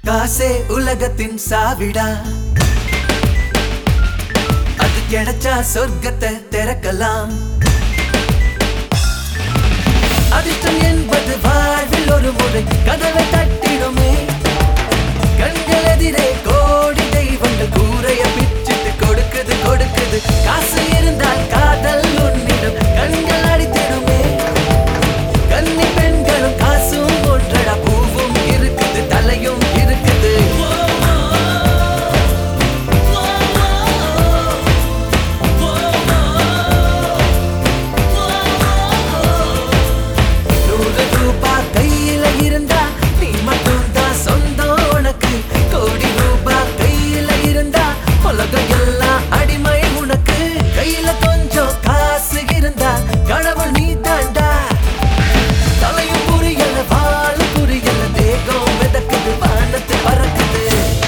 காசே உலகத்தின் சாவிடா அது கிடைச்சா சொர்க்கத்தை திறக்கலாம் அதிர்ஷ்டம் என்பது வாழ்வில் ஒரு முறை கதவை தட்டிடுமே கண்கள் எதிரே கோடி தெய்வங்கள் கூரைய பிச்சிட்டு கொடுக்குது கொடுக்குது காசு இருந்தால் காதல் உன்னிடம் கண்கள் அடித்திடுமே கன்னி பெண்களும் காசும் ஒன்றடா பூவும் இருக்குது தலையும் இருக்குது நூறு ரூபாய் கையில இருந்தா நீ மட்டும் தான் சொந்தம் உனக்கு கோடி ரூபாய் கையில இருந்தா உலகம் எல்லாம் அடிமை உனக்கு கையில கொஞ்சம் காசு இருந்தா கடவுள் நீ தாண்டா தலையும் புரியல வாழ புரியல தேகம் மிதக்குது வானத்து பறக்குது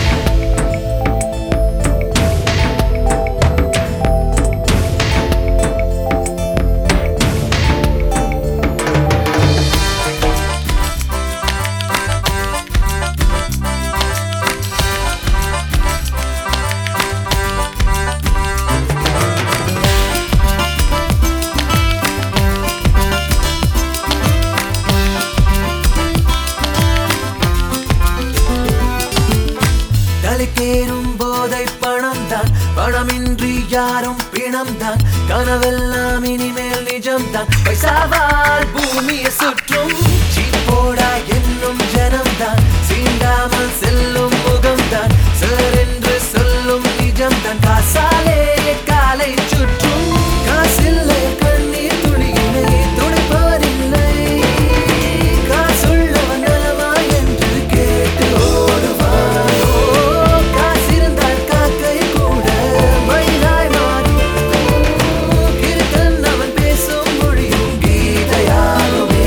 தலைக்கேறும் போதை பணம் தான் பணமின்றி யாரும் பிணம் தான் கனவெல்லாம் இனிமேல் நிஜம்தான் பைசாவால் பூமியை சுற்றும் சீப்போடா என்னும் ஜனம்தான் சீண்டாமல் செல்லும் முகம்தான் சார் என்று சொல்லும் நிஜம்தான் காசாலே காலை சுற்றும் காசில்லை கண்ணீர் துளியில்லை துடைப்பாரில்லை காசுள்ளவன் நலமா என்று கேட்டு ஓடுவான் ஓ, காசிருந்தால் காக்கை கூட மயிலாய் மாறும் கிறுக்கன் அவன் பேசும் மொழியும் கீதையாகுமே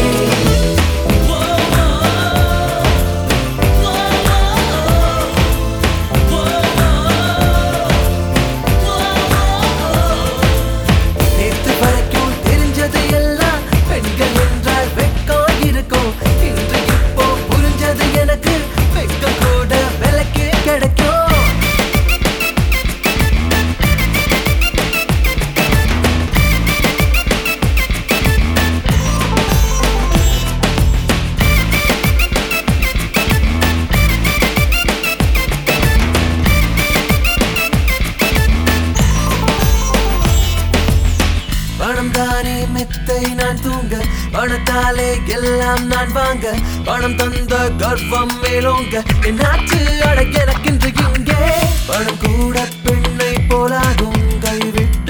நேத்து வரைக்கும் தெரிஞ்சது எல்லாம் பெண்கள் என்றால் வெக்கம் இருக்கும் இன்று இப்போ புரிஞ்சது எனக்கு வெக்கம் கூட விலைக்கு கிடைக்கும் பணம் தானே மெத்தை நான் தூங்க பணத்தாலே எல்லாம் நான் வாங்க பணம் தந்த கர்வம் மேலோங்க என்னாச்சு அட எனக்கின்று இங்கே பணம் கூட பெண்ணை போலாகும் கைவிட்டு